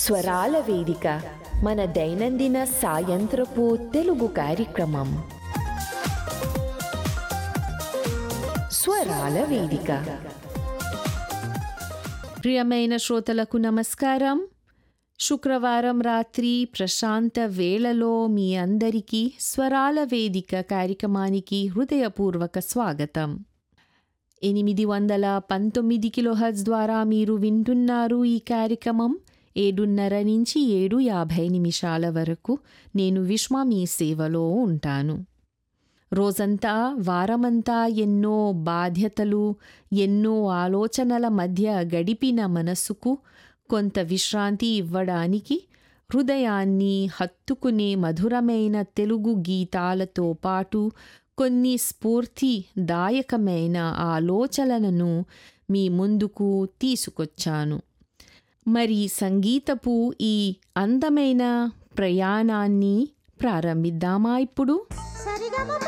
స్వరాల వేదిక మన దైనందిన సాయంత్రపు తెలుగు కార్యక్రమం స్వరాల వేదిక ప్రియమైన శ్రోతలకు నమస్కారం శుక్రవారం రాత్రి ప్రశాంత వేళలో మీ అందరికీ స్వరాల వేదిక కార్యక్రమానికి హృదయపూర్వక స్వాగతం ఎనిమిది వందల పంతొమ్మిది కిలోహర్జ్ ద్వారా మీరు వింటున్నారు ఈ కార్యక్రమం ఏడున్నర నుంచి ఏడు యాభై నిమిషాల వరకు నేను విశ్వ మీ సేవలో ఉంటాను రోజంతా వారమంతా ఎన్నో బాధ్యతలు ఎన్నో ఆలోచనల మధ్య గడిపిన మనసుకు కొంత విశ్రాంతి ఇవ్వడానికి హృదయాన్ని హత్తుకునే మధురమైన తెలుగు గీతాలతో పాటు కొన్ని స్ఫూర్తిదాయకమైన ఆలోచనలను మీ ముందుకు తీసుకొచ్చాను మరి సంగీతపు ఈ అందమైన ప్రయాణాన్ని ప్రారంభిద్దామా ఇప్పుడు